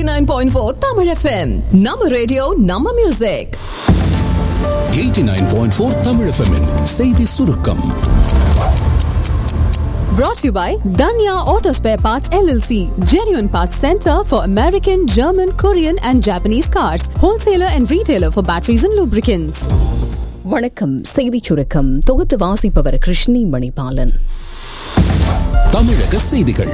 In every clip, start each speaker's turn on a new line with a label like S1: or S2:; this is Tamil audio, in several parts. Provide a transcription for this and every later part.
S1: 89.4 Tamil FM. நம்ம ரேடியோ நம்ம மியூசிக்
S2: 89.4 தமிழ் FM -இன் செய்தி சுருக்கம்
S1: brought to you by Danya Auto Spare Parts LLC, genuine parts center for American, German, Korean and Japanese cars, wholesaler and retailer for batteries and lubricants.
S3: வணக்கம் செய்திச் சுருக்கம் தொகுத்து வாசிப்பவர் கிருஷ்ணி மணிபாலன்
S2: தமிழக செய்திகள்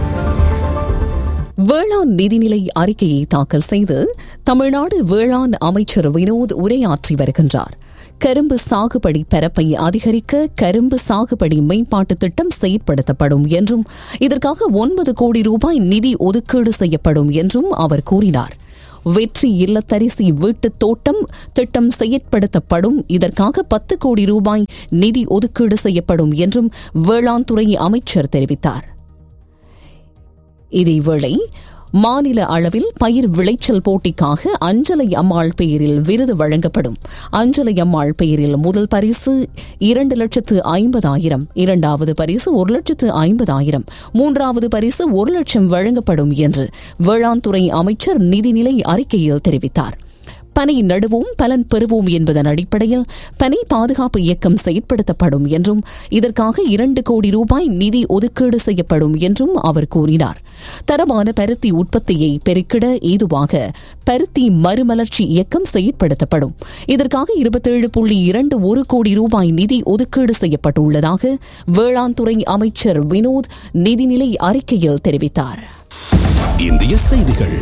S3: வேளாண் நிதிநிலை அறிக்கையை தாக்கல் செய்து தமிழ்நாடு வேளாண் அமைச்சர் வினோத் உரையாற்றி வருகின்றார் கரும்பு சாகுபடி பரப்பை அதிகரிக்க கரும்பு சாகுபடி மேம்பாட்டு திட்டம் செயற்படுத்தப்படும் என்றும் இதற்காக ஒன்பது கோடி ரூபாய் நிதி ஒதுக்கீடு செய்யப்படும் என்றும் அவர் கூறினார் வெற்றி இல்லத்தரிசி வீட்டுத் தோட்டம் திட்டம் செயற்படுத்தப்படும் இதற்காக பத்து கோடி ரூபாய் நிதி ஒதுக்கீடு செய்யப்படும் என்றும் வேளாண் துறை அமைச்சர் தெரிவித்தார் இதேவேளை மாநில அளவில் பயிர் விளைச்சல் போட்டிக்காக அஞ்சலை அம்மாள் பெயரில் விருது வழங்கப்படும் அஞ்சலை அம்மாள் பெயரில் முதல் பரிசு இரண்டு லட்சத்து ஐம்பதாயிரம் இரண்டாவது பரிசு ஒரு லட்சத்து ஐம்பதாயிரம் மூன்றாவது பரிசு ஒரு லட்சம் வழங்கப்படும் என்று வேளாண் துறை அமைச்சர் நிதிநிலை அறிக்கையில் தெரிவித்தார் பனை நடுவோம் பலன் பெறுவோம் என்பதன் அடிப்படையில் பனை பாதுகாப்பு இயக்கம் செயற்படுத்தப்படும் என்றும் இதற்காக இரண்டு கோடி ரூபாய் நிதி ஒதுக்கீடு செய்யப்படும் என்றும் அவர் கூறினார் தரமான பருத்தி உற்பத்தியை பெருக்கிட ஏதுவாக பருத்தி மறுமலர்ச்சி இயக்கம் செயற்படுத்தப்படும் இதற்காக இருபத்தேழு புள்ளி இரண்டு ஒரு கோடி ரூபாய் நிதி ஒதுக்கீடு செய்யப்பட்டுள்ளதாக வேளாண் துறை அமைச்சர் வினோத் நிதிநிலை அறிக்கையில் தெரிவித்தார்
S2: இந்திய செய்திகள்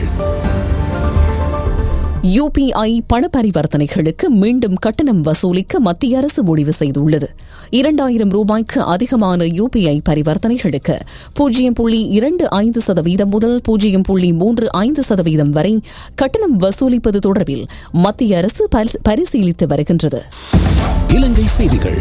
S3: யுபிஐ பண பரிவர்த்தனைகளுக்கு மீண்டும் கட்டணம் வசூலிக்க மத்திய அரசு முடிவு செய்துள்ளது இரண்டாயிரம் ரூபாய்க்கு அதிகமான யுபிஐ பரிவர்த்தனைகளுக்கு பூஜ்ஜியம் புள்ளி இரண்டு ஐந்து சதவீதம் முதல் பூஜ்ஜியம் புள்ளி மூன்று ஐந்து சதவீதம் வரை கட்டணம் வசூலிப்பது தொடர்பில் மத்திய அரசு பரிசீலித்து வருகின்றது
S2: இலங்கை செய்திகள்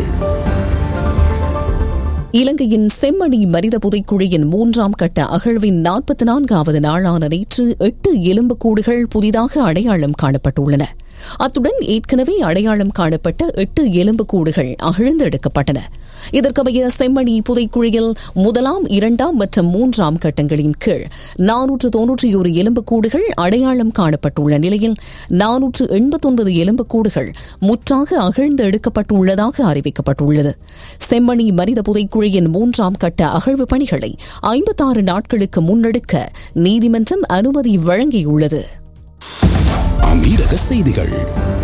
S3: இலங்கையின் செம்மணி மனித புதைக்குழியின் மூன்றாம் கட்ட அகழ்வின் நாற்பத்தி நான்காவது நாளான நேற்று எட்டு எலும்புக்கூடுகள் புதிதாக அடையாளம் காணப்பட்டுள்ளன அத்துடன் ஏற்கனவே அடையாளம் காணப்பட்ட எட்டு எலும்புக்கூடுகள் அகழ்ந்தெடுக்கப்பட்டன இதற்கமைய செம்மணி புதைக்குழியில் முதலாம் இரண்டாம் மற்றும் மூன்றாம் கட்டங்களின் கீழ் நானூற்று தொன்னூற்றி ஒரு எலும்புக்கூடுகள் அடையாளம் காணப்பட்டுள்ள நிலையில் நானூற்று எண்பத்தொன்பது எலும்புக்கூடுகள் முற்றாக அகழ்ந்து எடுக்கப்பட்டுள்ளதாக அறிவிக்கப்பட்டுள்ளது செம்மணி மனித புதைக்குழியின் மூன்றாம் கட்ட அகழ்வு பணிகளை ஐம்பத்தாறு நாட்களுக்கு முன்னெடுக்க நீதிமன்றம் அனுமதி வழங்கியுள்ளது
S2: அமீரக செய்திகள்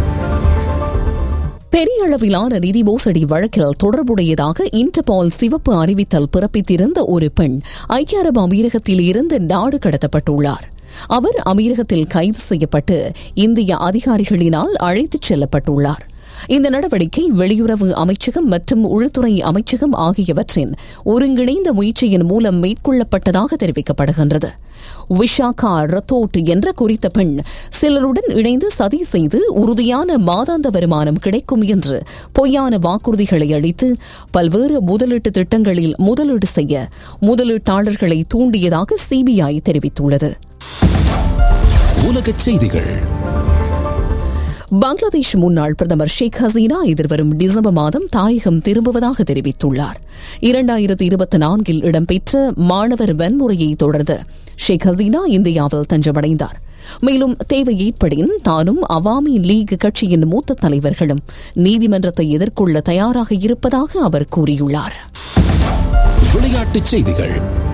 S3: பெரிய அளவிலான நிதி மோசடி வழக்கில் தொடர்புடையதாக இன்டர்பால் சிவப்பு அறிவித்தல் பிறப்பித்திருந்த ஒரு பெண் ஐக்கிய அரபு அமீரகத்தில் இருந்து நாடு கடத்தப்பட்டுள்ளார் அவர் அமீரகத்தில் கைது செய்யப்பட்டு இந்திய அதிகாரிகளினால் அழைத்துச் செல்லப்பட்டுள்ளார் இந்த நடவடிக்கை வெளியுறவு அமைச்சகம் மற்றும் உள்துறை அமைச்சகம் ஆகியவற்றின் ஒருங்கிணைந்த முயற்சியின் மூலம் மேற்கொள்ளப்பட்டதாக தெரிவிக்கப்படுகின்றது விஷாகா ரத்தோட் என்ற குறித்த பெண் சிலருடன் இணைந்து சதி செய்து உறுதியான மாதாந்த வருமானம் கிடைக்கும் என்று பொய்யான வாக்குறுதிகளை அளித்து பல்வேறு முதலீட்டு திட்டங்களில் முதலீடு செய்ய முதலீட்டாளர்களை தூண்டியதாக சிபிஐ தெரிவித்துள்ளது
S2: உலகச் செய்திகள்
S3: பங்களாதேஷ் முன்னாள் பிரதமர் ஷேக் ஹசீனா எதிர்வரும் டிசம்பர் மாதம் தாயகம் திரும்புவதாக தெரிவித்துள்ளார் இரண்டாயிரத்தி இருபத்தி நான்கில் இடம்பெற்ற மாணவர் வன்முறையை தொடர்ந்து ஷேக் ஹசீனா இந்தியாவில் தஞ்சமடைந்தார் மேலும் தேவை ஏற்படின் தானும் அவாமி லீக் கட்சியின் மூத்த தலைவர்களும் நீதிமன்றத்தை எதிர்கொள்ள தயாராக இருப்பதாக அவர் கூறியுள்ளார்
S2: விளையாட்டுச் செய்திகள்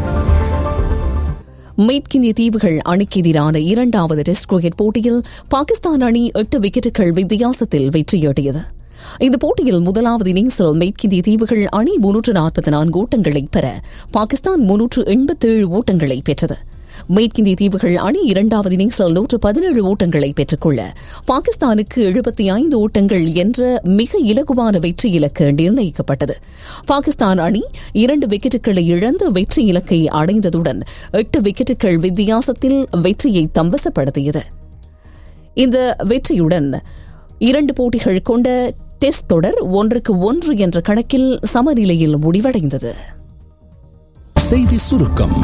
S3: மேற்கிந்திய தீவுகள் அணிக்கு எதிரான இரண்டாவது டெஸ்ட் கிரிக்கெட் போட்டியில் பாகிஸ்தான் அணி எட்டு விக்கெட்டுகள் வித்தியாசத்தில் வெற்றியீட்டியது இந்த போட்டியில் முதலாவது இன்னிங்ஸில் மேற்கிந்திய தீவுகள் அணி முன்னூற்று நாற்பத்தி நான்கு ஓட்டங்களை பெற பாகிஸ்தான் முன்னூற்று எண்பத்தேழு ஓட்டங்களை பெற்றது மேற்கிந்திய தீவுகள் அணி இரண்டாவது இன்னிங்ஸில் நூற்று பதினேழு ஓட்டங்களை பெற்றுக்கொள்ள பாகிஸ்தானுக்கு எழுபத்தி ஐந்து ஓட்டங்கள் என்ற மிக இலகுவான வெற்றி இலக்கு நிர்ணயிக்கப்பட்டது பாகிஸ்தான் அணி இரண்டு விக்கெட்டுகளை இழந்து வெற்றி இலக்கை அடைந்ததுடன் எட்டு விக்கெட்டுகள் வித்தியாசத்தில் வெற்றியை தம்வசப்படுத்தியது இந்த வெற்றியுடன் இரண்டு போட்டிகள் கொண்ட டெஸ்ட் தொடர் ஒன்றுக்கு ஒன்று என்ற கணக்கில் சமநிலையில் முடிவடைந்தது
S2: செய்தி சுருக்கம்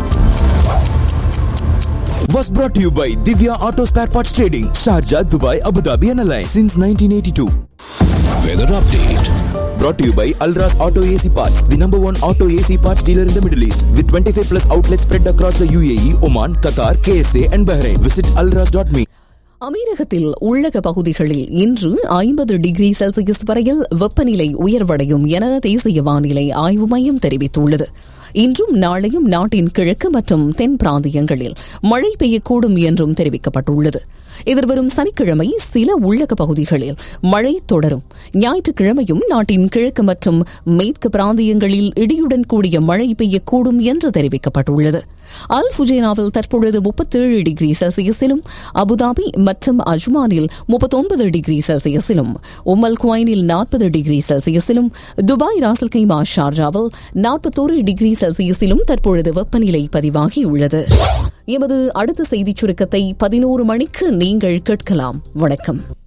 S4: was brought to you by Divya Auto Spare Parts Trading, Sharjah, Dubai, Abu Dhabi and Alliance since 1982.
S2: Weather update
S4: brought to you by Alras Auto AC Parts, the number one auto AC parts dealer in the Middle East, with 25 plus outlets spread across the UAE, Oman, Qatar, KSA, and Bahrain. Visit alras.me.
S3: அமீரகத்தில் உள்ளக பகுதிகளில் இன்று ஐம்பது டிகிரி செல்சியஸ் வரையில் வெப்பநிலை உயர்வடையும் என தேசிய வானிலை ஆய்வு மையம் தெரிவித்துள்ளது இன்றும் நாளையும் நாட்டின் கிழக்கு மற்றும் தென் பிராந்தியங்களில் மழை பெய்யக்கூடும் என்றும் தெரிவிக்கப்பட்டுள்ளது எதிர்வரும் சனிக்கிழமை சில உள்ளக பகுதிகளில் மழை தொடரும் ஞாயிற்றுக்கிழமையும் நாட்டின் கிழக்கு மற்றும் மேற்கு பிராந்தியங்களில் இடியுடன் கூடிய மழை பெய்யக்கூடும் என்று தெரிவிக்கப்பட்டுள்ளது அல் ஃபுஜேனாவில் தற்பொழுது முப்பத்தேழு டிகிரி செல்சியஸிலும் அபுதாபி மற்றும் அஜ்மானில் முப்பத்தொன்பது டிகிரி செல்சியஸிலும் உமல் குவைனில் நாற்பது டிகிரி செல்சியஸிலும் துபாய் ராசல் கைமா ஷார்ஜாவில் நாற்பத்தோரு டிகிரி செல்சியஸிலும் தற்பொழுது வெப்பநிலை பதிவாகியுள்ளது எமது அடுத்த செய்திச் சுருக்கத்தை பதினோரு மணிக்கு நீங்கள் கேட்கலாம் வணக்கம்